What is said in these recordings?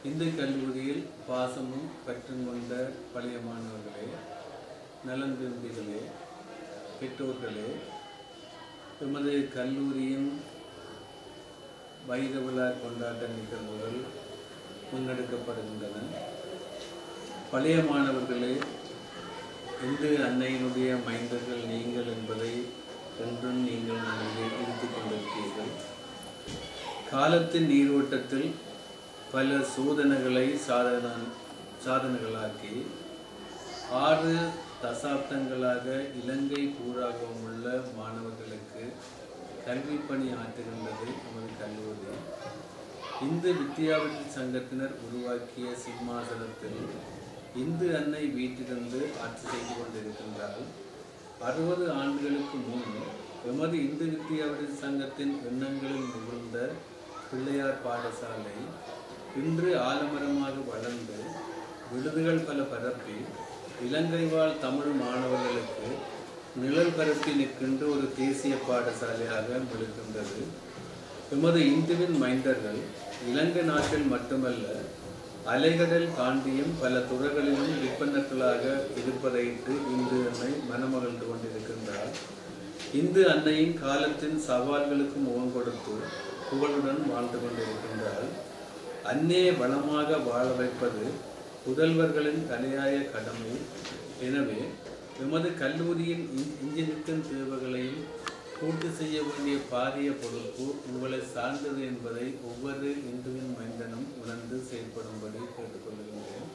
இந்து கல்லூரியில் பாசமும் பற்றும் கொண்ட பழைய மாணவர்களே நலன் விரும்பிகளே பெற்றோர்களே எமது கல்லூரியின் வைர விழா கொண்டாட்ட நிகழ்வுகள் முன்னெடுக்கப்படுகின்றன பழைய மாணவர்களே இந்து அன்னையினுடைய மைந்தர்கள் நீங்கள் என்பதை என்றும் நீங்கள் நினைவில் இருந்து கொண்டிருக்கிறீர்கள் காலத்தின் நீரோட்டத்தில் பல சோதனைகளை சாதன சாதனைகளாக்கி ஆறு தசாப்தங்களாக இலங்கை பூராகவும் உள்ள மாணவர்களுக்கு கல்வி பணி ஆற்றுகின்றது நமது கல்லூரி இந்து வித்யாவதி சங்கத்தினர் உருவாக்கிய சிம்மாசனத்தில் இந்து அன்னை வீட்டிலிருந்து ஆட்சி செய்து கொண்டிருக்கின்றார் அறுபது ஆண்டுகளுக்கு முன் எமது இந்து வித்யாவதி சங்கத்தின் எண்ணங்களில் முகழ்ந்த பிள்ளையார் பாடசாலை இன்று ஆலமரமாக வளர்ந்து விடுதிகள் பல பரப்பி இலங்கை வாழ் தமிழ் மாணவர்களுக்கு நிழல் பரப்பி நிற்கின்ற ஒரு தேசிய பாடசாலையாக விழுகின்றது எமது இந்துவின் மைந்தர்கள் இலங்கை நாட்டில் மட்டுமல்ல அலைகடல் தாண்டியும் பல துறைகளிலும் விற்பனர்களாக இருப்பதையிட்டு இந்து அன்னை மனமகிழ்ந்து கொண்டிருக்கின்றார் இந்து அன்னையின் காலத்தின் சவால்களுக்கு முகம் கொடுத்து புகழுடன் வாழ்ந்து கொண்டிருக்கின்றார் அன்னையை வளமாக வாழ வைப்பது புதல்வர்களின் தலையாய கடமை எனவே எமது கல்லூரியின் இன்ஜினியரிங் தேவைகளையும் பூர்த்தி செய்ய வேண்டிய பாரிய பொறுப்பு உங்களை சார்ந்தது என்பதை ஒவ்வொரு இந்துவின் மைந்தனும் உணர்ந்து செயல்படும்படி கேட்டுக்கொள்கின்றேன்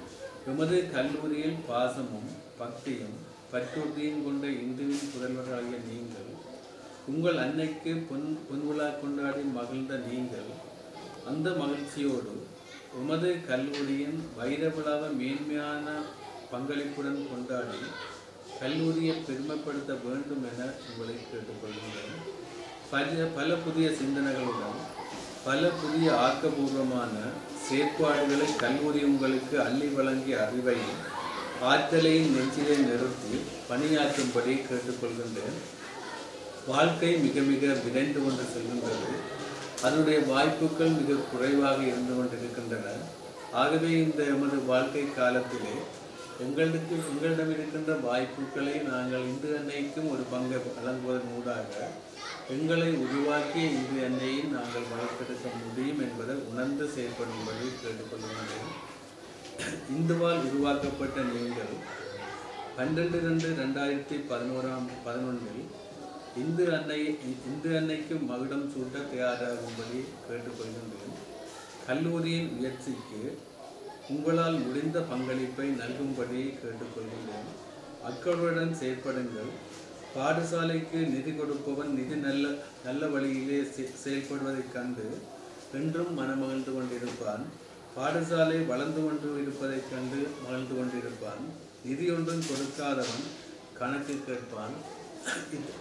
எமது கல்லூரியில் பாசமும் பக்தியும் பற்றுறுதியும் கொண்ட இந்துவின் புதல்வராகிய நீங்கள் உங்கள் அன்னைக்கு பொன் பொன்விழா கொண்டாடி மகிழ்ந்த நீங்கள் அந்த மகிழ்ச்சியோடு உமது கல்லூரியின் வைர விழாவை மேன்மையான பங்களிப்புடன் கொண்டாடி கல்லூரியை பெருமைப்படுத்த வேண்டும் என உங்களை கேட்டுக்கொள்கின்றேன் பல பல புதிய சிந்தனைகளுடன் பல புதிய ஆக்கபூர்வமான செயற்பாடுகளை கல்லூரி உங்களுக்கு அள்ளி வழங்கிய அறிவையும் ஆற்றலையும் நெஞ்சிலே நிறுத்தி பணியாற்றும்படி கேட்டுக்கொள்கின்றேன் வாழ்க்கை மிக மிக விரைந்து கொண்டு செல்கின்றது அதனுடைய வாய்ப்புகள் மிக குறைவாக இருந்து கொண்டிருக்கின்றன ஆகவே இந்த எமது வாழ்க்கை காலத்திலே எங்களுக்கு எங்களிடம் இருக்கின்ற வாய்ப்புகளை நாங்கள் இந்து அன்னைக்கும் ஒரு பங்கை வழங்குவதன் ஊடாக எங்களை உருவாக்கிய இந்து அன்னையை நாங்கள் வளர்த்தெடுக்க முடியும் என்பதை உணர்ந்து செயல்படும்படி கேட்டுக்கொள்கின்றேன் இந்துவால் உருவாக்கப்பட்ட நீங்கள் பன்னெண்டு ரெண்டு ரெண்டாயிரத்தி பதினோராம் பதினொன்றில் இந்து அன்னை இந்து அன்னைக்கு மகுடம் சூட்ட தயாராகும்படி கேட்டுக்கொள்கின்றேன் கல்லூரியின் முயற்சிக்கு உங்களால் முடிந்த பங்களிப்பை நல்கும்படி கேட்டுக்கொள்கின்றேன் அக்கறையுடன் செயற்படுங்கள் பாடசாலைக்கு நிதி கொடுப்பவன் நிதி நல்ல நல்ல வழியிலே செ- செயல்படுவதைக் கண்டு என்றும் மனமகிழ்ந்து கொண்டிருப்பான் பாடசாலை வளர்ந்து கொண்டு இருப்பதைக் கண்டு மகிழ்ந்து கொண்டிருப்பான் நிதி ஒன்றும் கொடுக்காதவன் கணக்கு கேட்பான் இது-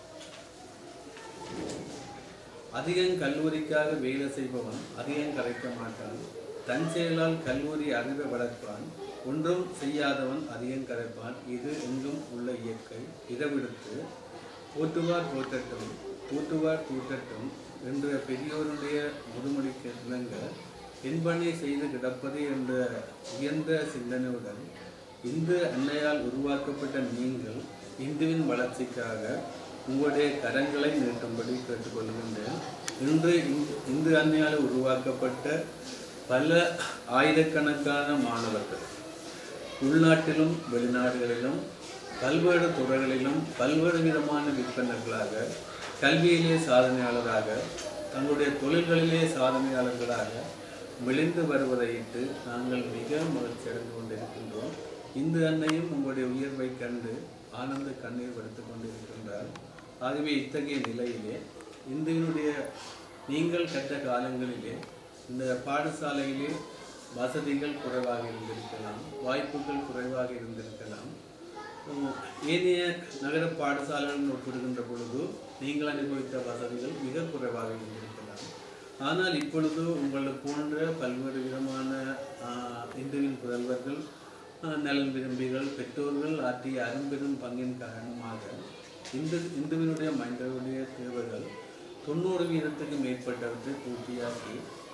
அதிகம் கல்லூரிக்காக வேலை செய்பவன் அதிகம் கரைக்க மாட்டான் தன் செயலால் கல்லூரி அறிவை வளர்ப்பான் ஒன்றும் செய்யாதவன் அதிகம் கரைப்பான் இது எங்கும் உள்ள இயற்கை இதை விடுத்து போற்றுவார் போற்றட்டும் தூற்றுவார் தூற்றட்டும் என்ற பெரியோருடைய முதுமொழிக்கு இணங்க என்பனை செய்து கிடப்பது என்ற உயர்ந்த சிந்தனையுடன் இந்து அன்னையால் உருவாக்கப்பட்ட நீங்கள் இந்துவின் வளர்ச்சிக்காக உங்களுடைய கரங்களை நீட்டும்படி கேட்டுக்கொள்கின்றேன் இன்று இந்து- இந்து அன்னையால் உருவாக்கப்பட்ட பல ஆயிரக்கணக்கான மாணவர்கள் உள்நாட்டிலும் வெளிநாடுகளிலும் பல்வேறு துறைகளிலும் பல்வேறு விதமான விற்பனர்களாக கல்வியிலே சாதனையாளராக தங்களுடைய தொழில்களிலே சாதனையாளர்களாக விளைந்து வருவதையிட்டு நாங்கள் மிக மகிழ்ச்சி அடைந்து கொண்டிருக்கின்றோம் இந்து அன்னையும் உங்களுடைய உயர்வை கண்டு ஆனந்த கண்ணீர் வடுத்துக் கொண்டிருக்கின்றார் ஆகவே இத்தகைய நிலையிலே இந்துவினுடைய நீங்கள் கற்ற காலங்களிலே இந்த பாடசாலையிலே வசதிகள் குறைவாக இருந்திருக்கலாம் வாய்ப்புகள் குறைவாக இருந்திருக்கலாம் உம், ஏனைய நகர பாடசாலைகளுடன் ஒப்பிடுகின்ற பொழுது நீங்கள் அனுபவித்த வசதிகள் மிக குறைவாக இருந்திருக்கலாம் ஆனால் இப்பொழுது உங்களை போன்ற பல்வேறு விதமான ஆஹ், இந்துவின் புதல்வர்கள் ஆஹ், நலன் விரும்பிகள் பெற்றோர்கள் ஆற்றிய அரும்பெரும் பங்கின் காரணமாக இந்து இந்துவினுடைய மைந்தருடைய தேவைகள் தொண்ணூறு வீதத்துக்கு மேற்பட்டவற்றை பூர்த்தியாக்கி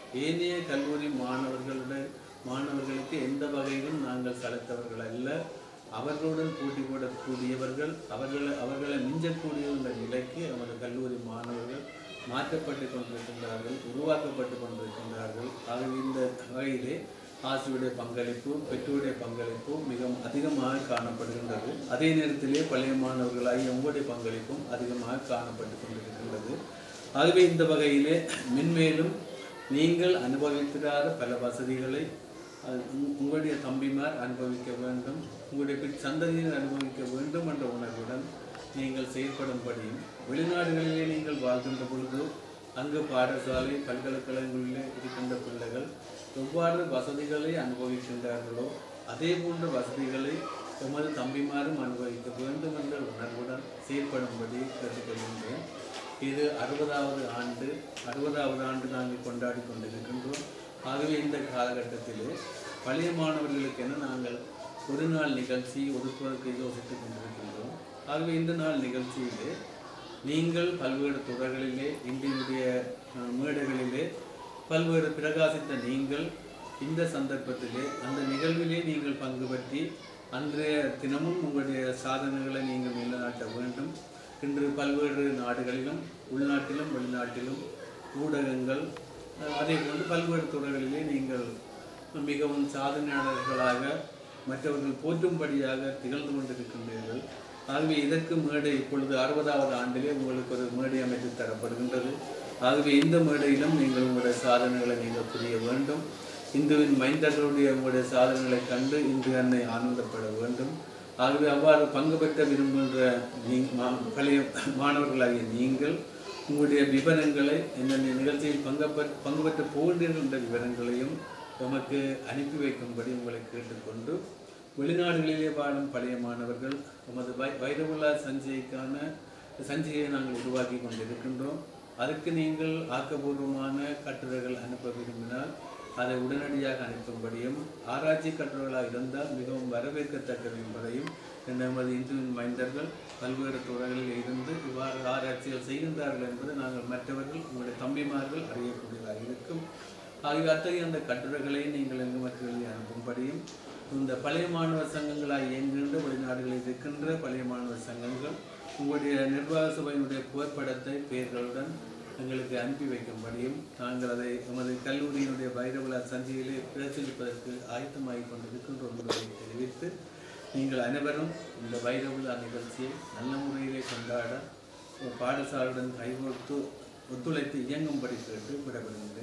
ஏனைய கல்லூரி மாணவர்களுடன் மாணவர்களுக்கு எந்த வகையிலும் நாங்கள் சளைத்தவர்கள் அல்ல அவர்களுடன் போட்டி போடக்கூடியவர்கள் அவர்களை அவர்களை மிஞ்சக்கூடிய இந்த நிலைக்கு நமது கல்லூரி மாணவர்கள் மாற்றப்பட்டு கொண்டிருக்கின்றார்கள் உருவாக்கப்பட்டு கொண்டிருக்கின்றார்கள் ஆகவே இந்த வகையிலே ஆசிரியருடைய பங்களிப்பு பெற்றோருடைய பங்களிப்பு மிகவும் அதிகமாக காணப்படுகின்றது அதே நேரத்திலே பழைய மாணவர்களாகிய உங்களுடைய பங்களிப்பும் அதிகமாக காணப்பட்டு கொண்டிருக்கின்றது ஆகவே இந்த வகையிலே மென்மேலும் நீங்கள் அனுபவித்திராத பல வசதிகளை அஹ், உங்- உங்களுடைய தம்பிமார் அனுபவிக்க வேண்டும் உங்களுடைய பின் சந்ததியினர் அனுபவிக்க வேண்டும் என்ற உணர்வுடன் நீங்கள் செயல்படும்படியும் வெளிநாடுகளிலே நீங்கள் வாழ்கின்ற பொழுது அங்கு பாடசாலை பல்கலைக்கழகங்களிலே இருக்கின்ற பிள்ளைகள் எவ்வாறு வசதிகளை அனுபவிக்கின்றார்களோ அதே போன்ற வசதிகளை எமது தம்பிமாரும் அனுபவிக்க வேண்டும் என்ற உணர்வுடன் செயல்படும்படி கேட்டுக்கொள்கின்றேன் இது அறுபதாவது ஆண்டு அறுபதாவது ஆண்டு நாங்கள் கொண்டாடி கொண்டிருக்கின்றோம் ஆகவே இந்த காலகட்டத்திலே பழைய மாணவர்களுக்கென நாங்கள் ஒரு நாள் நிகழ்ச்சி ஒதுக்குவதற்கு யோசித்துக் கொண்டிருக்கின்றோம் ஆகவே இந்த நாள் நிகழ்ச்சியிலே நீங்கள் பல்வேறு துறைகளிலே இன்றைய அஹ், மேடைகளிலே பல்வேறு பிரகாசித்த நீங்கள் இந்த சந்தர்ப்பத்திலே அந்த நிகழ்விலே நீங்கள் பங்கு பற்றி அன்றைய தினமும் உங்களுடைய சாதனைகளை நீங்கள் நிலைநாட்ட வேண்டும் இன்று பல்வேறு நாடுகளிலும் உள்நாட்டிலும் வெளிநாட்டிலும் ஊடகங்கள் அஹ், அதே போன்று பல்வேறு துறைகளிலே நீங்கள் மிகவும் சாதனையாளர்களாக மற்றவர்கள் போற்றும்படியாக திகழ்ந்து கொண்டிருக்கின்றீர்கள் ஆகவே இதற்கு மேடை இப்பொழுது அறுபதாவது ஆண்டிலே உங்களுக்கு ஒரு மேடை அமைத்து தரப்படுகின்றது ஆகவே இந்த மேடையிலும் நீங்கள் உங்களுடைய சாதனைகளை நீங்கள் புரிய வேண்டும் இந்துவின் மைந்தர்களுடைய உங்களுடைய சாதனைகளை கண்டு இன்று அன்னை ஆனந்தப்பட வேண்டும் ஆகவே அவ்வாறு பங்கு பெற்ற விரும்புகின்ற நீ மா- பழைய மாணவர்களாகிய நீங்கள் உங்களுடைய விவரங்களை என்னென்ன நிகழ்ச்சியில் பங்கு பெற் பங்கு பெற்று போகின்றீர்கள் என்ற விவரங்களையும் நமக்கு அனுப்பி வைக்கும்படி உங்களை கேட்டுக்கொண்டு வெளிநாடுகளிலே வாழும் பழைய மாணவர்கள் நமது வை வைரவுலா சஞ்சைக்கான சஞ்சிகையை நாங்கள் உருவாக்கி கொண்டிருக்கின்றோம் அதற்கு நீங்கள் ஆக்கபூர்வமான கட்டுரைகள் அனுப்ப விரும்பினால் அதை உடனடியாக அனுப்பும்படியும் ஆராய்ச்சி கட்டுரைகளாக இருந்தால் மிகவும் வரவேற்கத்தக்கது என்பதையும் நமது இந்துவின் மைந்தர்கள் பல்வேறு துறைகளில் இருந்து இவ்வாறு ஆராய்ச்சிகள் செய்கின்றார்கள் என்பது நாங்கள் மற்றவர்கள் உங்களுடைய தம்பிமார்கள் அறியக்கூடியதாக இருக்கும் ஆகிய அத்தகைய அந்த கட்டுரைகளை நீங்கள் எங்களுக்கு எழுதி அனுப்பும்படியும் இந்த பழைய மாணவர் சங்கங்களாக இயங்குகின்ற வெளிநாடுகளில் இருக்கின்ற பழைய மாணவர் சங்கங்கள் உங்களுடைய நிர்வாக சபையினுடைய புகைப்படத்தை பெயர்களுடன் எங்களுக்கு அனுப்பி வைக்கும்படியும் நாங்கள் அதை எமது கல்லூரியினுடைய வைரவிழா சந்தியிலே பிரசுரிப்பதற்கு ஆயத்தமாகிக் கொண்டிருக்கின்றோம் என்பதை தெரிவித்து நீங்கள் அனைவரும் இந்த வைரவிழா நிகழ்ச்சியை நல்ல முறையிலே கொண்டாட பாடசாலையுடன் கைகோர்த்து ஒத்துழைத்து இயங்கும்படி கேட்டு விடப்படுகின்றேன்